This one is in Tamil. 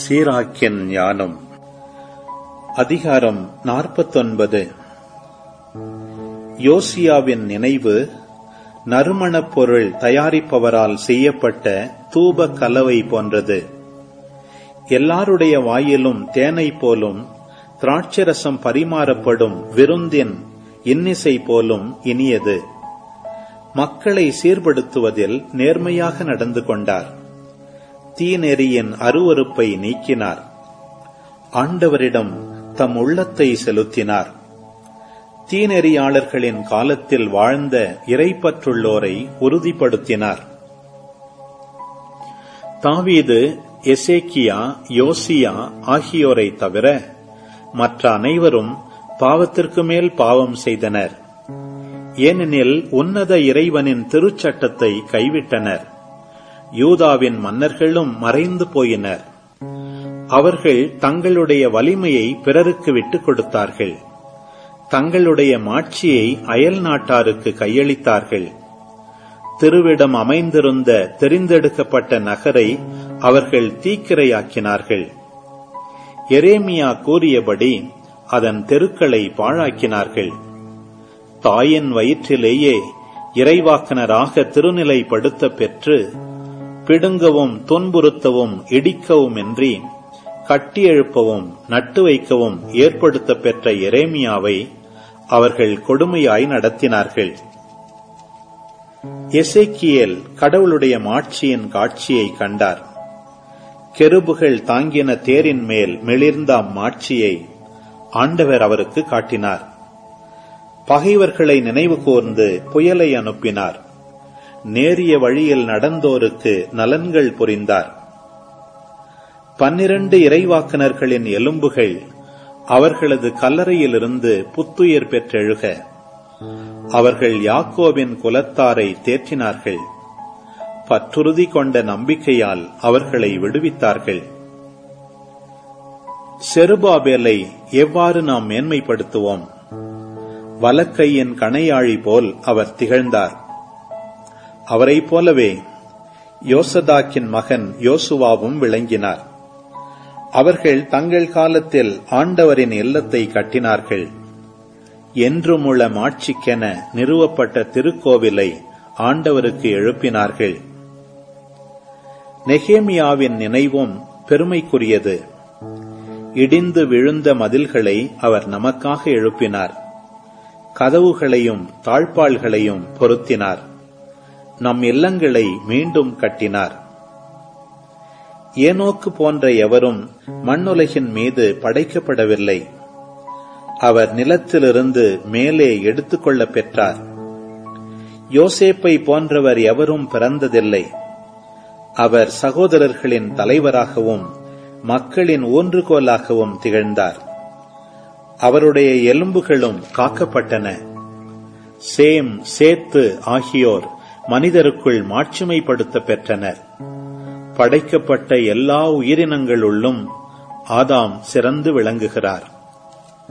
சீராக்கின் ஞானம் அதிகாரம் நாற்பத்தொன்பது யோசியாவின் நினைவு நறுமணப் பொருள் தயாரிப்பவரால் செய்யப்பட்ட தூப கலவை போன்றது எல்லாருடைய வாயிலும் தேனை போலும் திராட்சரசம் பரிமாறப்படும் விருந்தின் இன்னிசை போலும் இனியது மக்களை சீர்படுத்துவதில் நேர்மையாக நடந்து கொண்டார் தீநெறியின் அருவருப்பை நீக்கினார் ஆண்டவரிடம் தம் உள்ளத்தை செலுத்தினார் தீநெறியாளர்களின் காலத்தில் வாழ்ந்த இறைப்பற்றுள்ளோரை உறுதிப்படுத்தினார் தாவீது எசேக்கியா யோசியா ஆகியோரை தவிர மற்ற அனைவரும் பாவத்திற்கு மேல் பாவம் செய்தனர் ஏனெனில் உன்னத இறைவனின் திருச்சட்டத்தை கைவிட்டனர் யூதாவின் மன்னர்களும் மறைந்து போயினர் அவர்கள் தங்களுடைய வலிமையை பிறருக்கு விட்டுக் கொடுத்தார்கள் தங்களுடைய மாட்சியை அயல் நாட்டாருக்கு கையளித்தார்கள் திருவிடம் அமைந்திருந்த தெரிந்தெடுக்கப்பட்ட நகரை அவர்கள் தீக்கிரையாக்கினார்கள் எரேமியா கூறியபடி அதன் தெருக்களை பாழாக்கினார்கள் தாயின் வயிற்றிலேயே இறைவாக்கனராக திருநிலைப்படுத்த பெற்று பிடுங்கவும் துன்புறுத்தவும் இடிக்கவும் இன்றி கட்டியெழுப்பவும் நட்டு வைக்கவும் ஏற்படுத்த பெற்ற எரேமியாவை அவர்கள் கொடுமையாய் நடத்தினார்கள் எசேக்கியேல் கடவுளுடைய மாட்சியின் காட்சியை கண்டார் கெருபுகள் தாங்கின தேரின் மேல் மிளிர்ந்த அம்மாட்சியை ஆண்டவர் அவருக்கு காட்டினார் பகைவர்களை நினைவு கூர்ந்து புயலை அனுப்பினார் நேரிய வழியில் நடந்தோருக்கு நலன்கள் புரிந்தார் பன்னிரண்டு இறைவாக்கினர்களின் எலும்புகள் அவர்களது கல்லறையிலிருந்து புத்துயிர் பெற்றெழுக அவர்கள் யாக்கோவின் குலத்தாரை தேற்றினார்கள் பற்றுறுதி கொண்ட நம்பிக்கையால் அவர்களை விடுவித்தார்கள் செருபாபேலை எவ்வாறு நாம் மேன்மைப்படுத்துவோம் வலக்கையின் கணையாழி போல் அவர் திகழ்ந்தார் அவரைப் போலவே யோசதாக்கின் மகன் யோசுவாவும் விளங்கினார் அவர்கள் தங்கள் காலத்தில் ஆண்டவரின் இல்லத்தை கட்டினார்கள் என்றுமுள்ள மாட்சிக்கென நிறுவப்பட்ட திருக்கோவிலை ஆண்டவருக்கு எழுப்பினார்கள் நெகேமியாவின் நினைவும் பெருமைக்குரியது இடிந்து விழுந்த மதில்களை அவர் நமக்காக எழுப்பினார் கதவுகளையும் தாழ்பாள்களையும் பொருத்தினார் நம் இல்லங்களை மீண்டும் கட்டினார் ஏனோக்கு போன்ற எவரும் மண்ணுலகின் மீது படைக்கப்படவில்லை அவர் நிலத்திலிருந்து மேலே எடுத்துக்கொள்ள பெற்றார் யோசேப்பை போன்றவர் எவரும் பிறந்ததில்லை அவர் சகோதரர்களின் தலைவராகவும் மக்களின் ஊன்றுகோலாகவும் திகழ்ந்தார் அவருடைய எலும்புகளும் காக்கப்பட்டன சேம் சேத்து ஆகியோர் மனிதருக்குள் மாட்சிமைப்படுத்த பெற்றனர் படைக்கப்பட்ட எல்லா உயிரினங்களுள்ளும் ஆதாம் சிறந்து விளங்குகிறார்